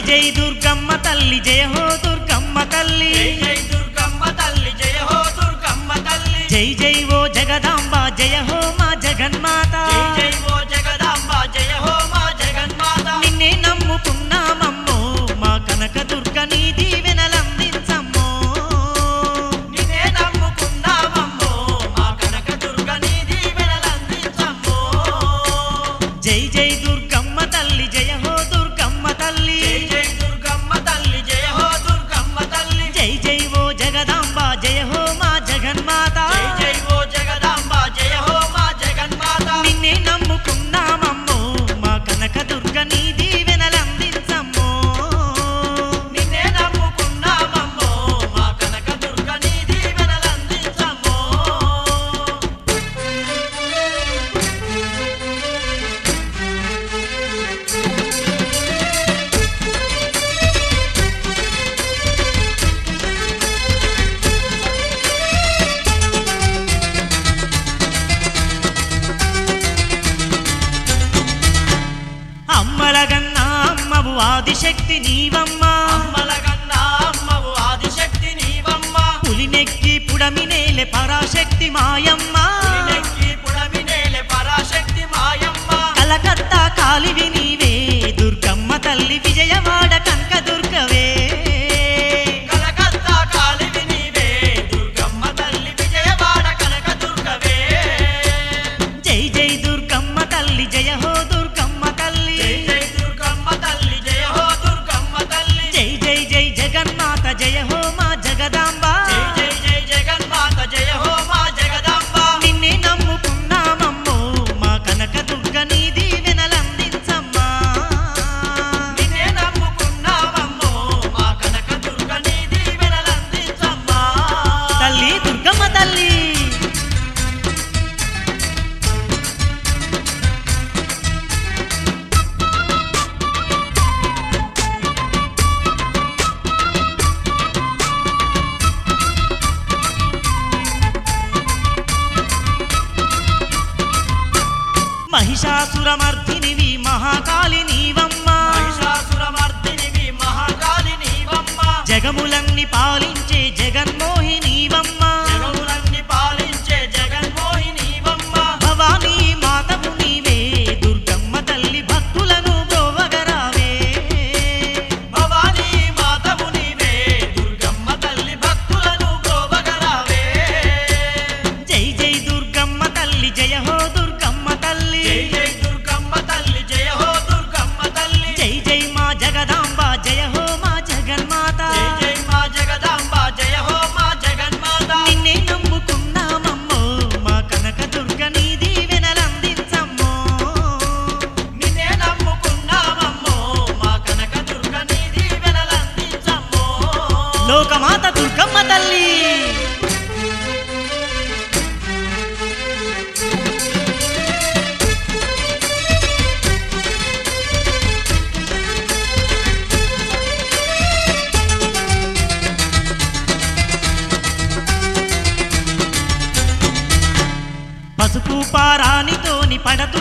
జై దుర్గమ్మ తల్లి జయ హో దుర్గమ్మ తల్లి జై జై దుర్గమ్మ తల్లి జయ హో దుర్గమ్మ తల్లి జై జై ఓ జగదాంబ జయ హో మా జగన్మాత జై జై ఓ జగదాంబ జయ హో మా జగన్మాత నిన్నే నమ్ముకున్నామమ్మో మా కనక దుర్గ నీ దీవెనలందించమ్మో నిన్నే నమ్ముకున్నామమ్మో మా కనక దుర్గ నీ దీవెనలందించమ్మో జై జై దుర్గమ్మ తల్లి జయ హో దుర్గమ్మ తల్లి జై జై దుర్గమ్మ తల్లి జయ హో దుర్గమ్మ తల్లి జై జై ఓ జగదాంబ జయ హో మా జగన్మాత జై జై ఓ జగదాంబ జయ హో మా జగన్మాత నిన్నే నమ్ముకున్నామమ్మో మా కనక దుర్గ నీ దీవెనలందించమ్మో నిన్నే నమ్ముకున్నామమ్మో మా కనక దుర్గ నీ దీవెనలందించమ్మో అమ్మలగన్నా అమ్మవు ఆదిశక్తి నీవమ్మా అమ్మలగన్నా అమ్మవు ఆదిశక్తి నీవమ్మ పులినెక్కి పుడమినేలే పరాశక్తి మాయమ్మ పులినెక్కి పుడమినేలె పరాశక్తి మాయమ్మ కలకత్తా కాలివి నీవే దుర్గమ్మ తల్లి విజయవాడ కనక దుర్గవే కలకత్తా కాలివి నీవే దుర్గమ్మ తల్లి విజయవాడ కనక దుర్గవే జై జై దుర్గమ్మ తల్లి జయ హో దుర్గమ్మ తల్లి జై జై దుర్గమ్మ తల్లి జయ హో దుర్గమ్మ తల్లి జై జై జై జగన్మాత జయ హో మా జగదాంబ జై జై జై జగన్మాత జయ హో మా జగదాంబ నిన్నే నమ్ముకున్నామమ్మో మా కనక దుర్గ నీ దీవెనలందించమ్మా నిన్నే నమ్ముకున్నామమ్మో మా కనక దుర్గ నీ దీవెనలందించమ్మా తల్లి దుర్గమ్మ తల్లి మహిషాసురమర్దినివి మహాకాళి నీవమ్మా మహిషాసురమర్దినివి మహాకాళి నీవమ్మ జగములన్ని పాలించే జగన్మోహి నీవమ్మా జగములన్ని పాలించే జగన్మోహి నీవమ్మ భవానీ మాతవు నీవే దుర్గమ్మ తల్లి భక్తులను బ్రోవగరావే భవానీ మాతవు నీవే దుర్గమ్మ తల్లి భక్తులను బ్రోవగరావే జై జై దుర్గమ్మ తల్లి జయ హో దుర్గమ్మ తల్లి జై జై దుర్గమ్మ తల్లి జయ హో దుర్గమ్మ తల్లి జై జై మా జగదాంబ జయ హో మా జగన్మాత జై జై మా జగదాంబ జయ హో మా జగన్మాత నిన్నే నమ్ముకున్నామమ్మో మా కనక దుర్గ నీ దీవెనలందించమ్మో నిన్నే నమ్ముకున్నామమ్మో మా కనక దుర్గ నీ దీవెనలందించమ్మో లోకమాత దుర్గమ్మ తల్లి పసుపు పారానితోని పడతు